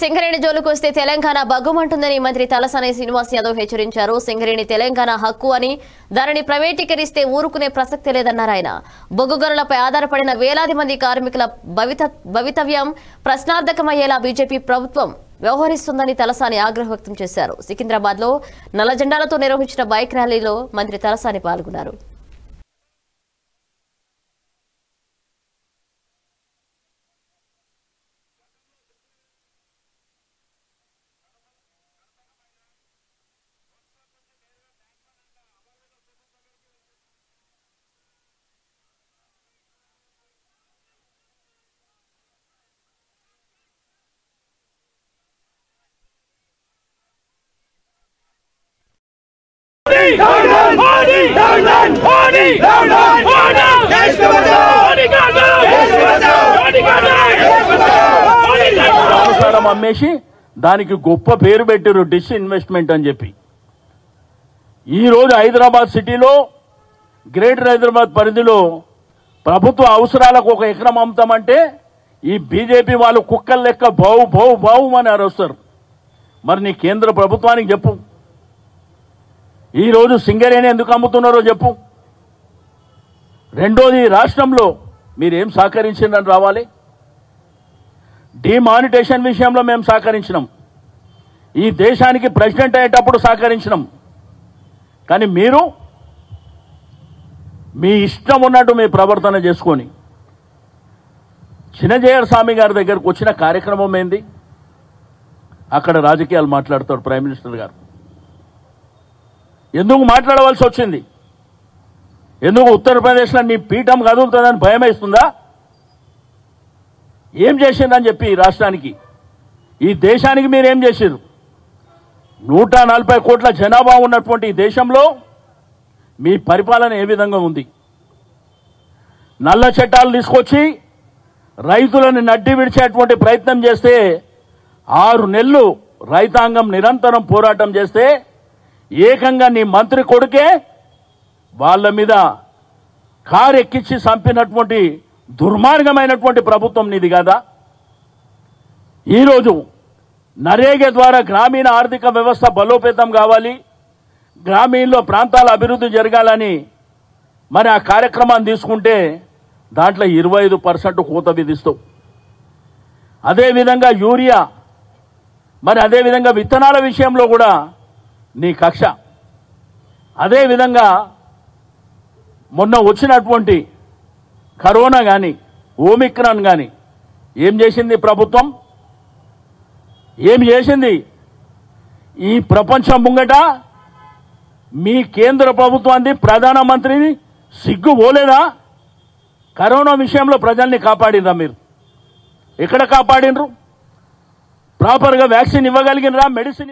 సింగరేణి జోలుకు వస్తే తెలంగాణ బగ్గుమంటుందని మంత్రి తలసాని శ్రీనివాస్ యాదవ్ హెచ్చరించారు సింగరేణి తెలంగాణ హక్కు అని దానిని ప్రైవేటీకరిస్తే ఊరుకునే ప్రసక్తి లేదన్నారు ఆయన బొగ్గు గనులపై ఆధారపడిన వేలాది మంది కార్మికుల భవిత భవితవ్యం ప్రశ్నార్థకమయ్యేలా బీజేపీ ప్రభుత్వం వ్యవహరిస్తుందని తలసాని ఆగ్రహం వ్యక్తం చేశారు సికింద్రాబాద్ లో నల్ల జెండాలతో నిర్వహించిన బైక్ ర్యాలీలో మంత్రి తలసాని పాల్గొన్నారు మోడీ మోడీ మోడీ మోడీ దేశ్ కు బచాओ మోడీ గారు దేశ్ కు బచాओ మోడీ గారు మోడీ గారు సంవత్సరం అమ్మేసి దానికి గొప్ప పేరు పెట్టారు డిస్ ఇన్వెస్ట్మెంట్ అని చెప్పి ఈ రోజు హైదరాబాద్ సిటీలో గ్రేటర్ హైదరాబాద్ పరిధిలో ప్రభుత్వ అవసరాలకు ఒక ఎకరం అమ్ముతామంటే ఈ బీజేపీ వాళ్ళు కుక్కల లెక్క బావు బావు బావు అని అరుస్తారు మరి నీ కేంద్ర ప్రభుత్వానికి చెప్పు ఈ రోజు సింగరేణి ఎందుకు అమ్ముతున్నారో చెప్పు రెండోది రాష్ట్రంలో మీరేం సహకరించిందని రావాలి డిమానిటేషన్ విషయంలో మేము సహకరించినాం ఈ దేశానికి ప్రెసిడెంట్ అయ్యేటప్పుడు సహకరించినాం కానీ మీరు మీ ఇష్టం ఉన్నట్టు మీ ప్రవర్తన చేసుకొని చిన్నజయర్ స్వామి గారి దగ్గరకు వచ్చిన కార్యక్రమం ఏంది అక్కడ రాజకీయాలు మాట్లాడతాడు ప్రైమ్ మినిస్టర్ గారు ఎందుకు మాట్లాడవలసి వచ్చింది ఎందుకు ఉత్తరప్రదేశ్లో నీ పీఠం కదులుతుందని భయం వేస్తుందా ఏం చేసిందని చెప్పి ఈ రాష్ట్రానికి ఈ దేశానికి మీరేం చేసారు నూట నలభై కోట్ల జనాభా ఉన్నటువంటి ఈ దేశంలో మీ పరిపాలన ఏ విధంగా ఉంది నల్ల చట్టాలు తీసుకొచ్చి రైతులను నడ్డి విడిచేటువంటి ప్రయత్నం చేస్తే ఆరు నెలలు రైతాంగం నిరంతరం పోరాటం చేస్తే ఏకంగా నీ మంత్రి కొడుకే వాళ్ళ మీద కారు ఎక్కించి చంపినటువంటి దుర్మార్గమైనటువంటి ప్రభుత్వం నీది కదా ఈరోజు నరేగా ద్వారా గ్రామీణ ఆర్థిక వ్యవస్థ బలోపేతం కావాలి గ్రామీణలో ప్రాంతాల అభివృద్ధి జరగాలని మరి ఆ కార్యక్రమాన్ని తీసుకుంటే దాంట్లో ఇరవై ఐదు పర్సెంట్ కోత విధిస్తావు అదేవిధంగా యూరియా మరి అదేవిధంగా విత్తనాల విషయంలో కూడా నీ కక్ష అదేవిధంగా మొన్న వచ్చినటువంటి కరోనా కానీ ఓమిక్రాన్ కానీ ఏం చేసింది ప్రభుత్వం ఏం చేసింది ఈ ప్రపంచం ముంగట మీ కేంద్ర ప్రభుత్వాన్ని ప్రధానమంత్రిని సిగ్గు పోలేదా కరోనా విషయంలో ప్రజల్ని కాపాడినరా మీరు ఎక్కడ కాపాడినరు ప్రాపర్గా వ్యాక్సిన్ ఇవ్వగలిగినరా మెడిసిన్